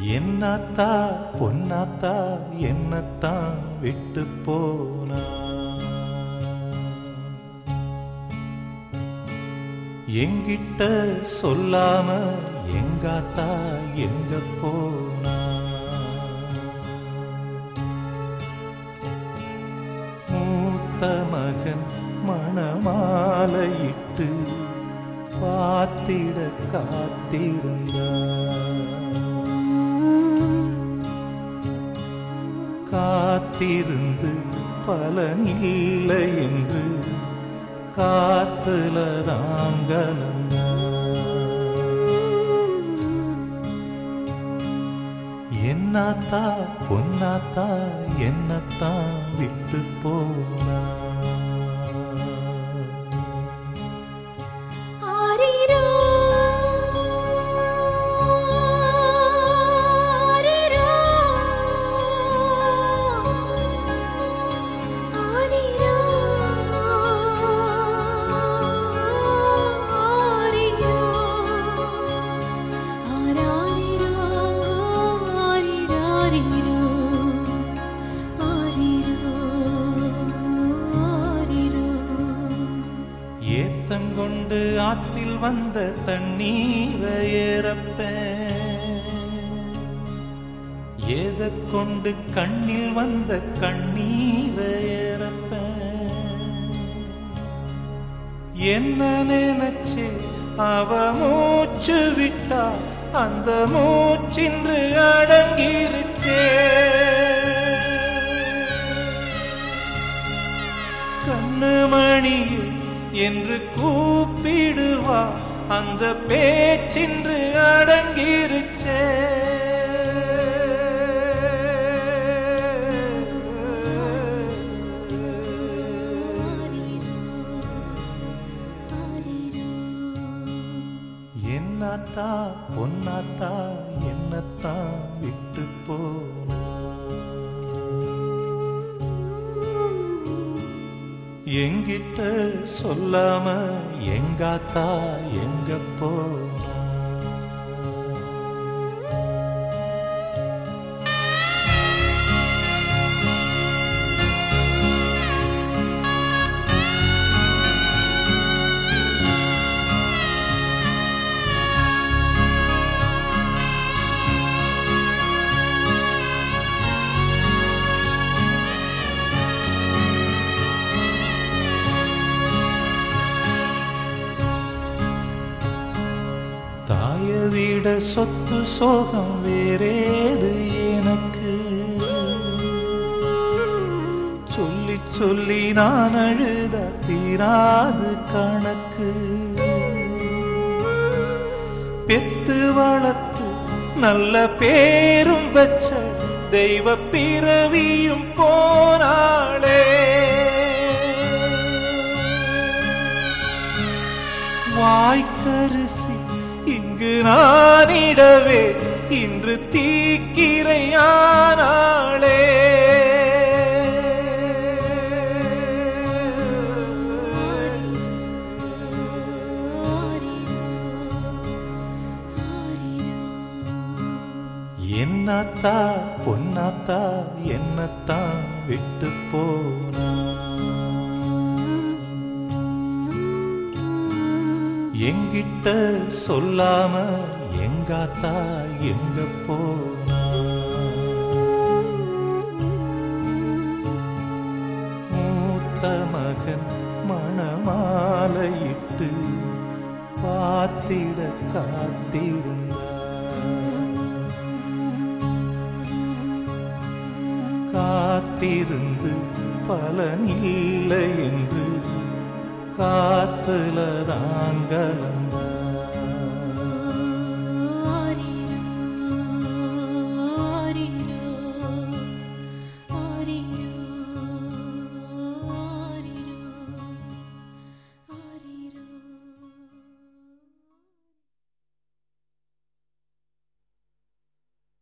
என்னத்தா பொன்னாத்தா என்னத்தான் விட்டு போனா எங்கிட்ட சொல்லாம எங்காத்தா எங்க போனா மூத்த மகன் மணமாலையிட்டு பார்த்திட காத்திருந்தார் காத்திருந்து பலனில்லை என்று காத்துல என்னத்தா பொன்னாத்தா என்னத்தான் விட்டு போனா ஆரிரோ ஆரிரோ ஆரிரோ ஆரிரோ ஆராரிரோ ஆரிராரிரோ ஆரிரோ ஆரிரோ ஏத்தங்கொண்டு ஆத்தில் வந்த தண்ணீரை ஏறப்பேன் ஏத கொண்டு கண்ணில் வந்த கண்ணீரை ஏறப்பேன் என்ன நினைச்சு அவ மூச்சு விட்டா அந்த மூச்சின்று அடங்கிருச்சே கண்ணுமணியே என்று கூப்பிடுவா அந்த பேச்சின்று அடங்கிருச்சே என்னத்தா பொன்னாத்தா என்னத்தான் விட்டு போனா எங்கிட்ட சொல்லாம எங்காத்தா எங்க போனா தாய விட சொத்து சோகம் வேறேது எனக்கு சொல்லி சொல்லி நான் அழுத தீராது கணக்கு பெத்து வளர்த்து நல்ல பேரும் வச்ச தெய்வ பிறவியும் போனாளே வாய்க்கரிசி இங்கு நானிடவே இன்று தீக்கிரையானாளே என்னத்தா பொன்னாத்தா என்னத்தான் விட்டு போனா எங்கிட்ட சொல்லாம எங்காத்தா எங்க போனா மூத்த மகன் மணமாலையிட்டு பார்த்திட காத்திருந்தார் காத்திருந்து பலனில்லை என்று காத்துல தாங்கலம்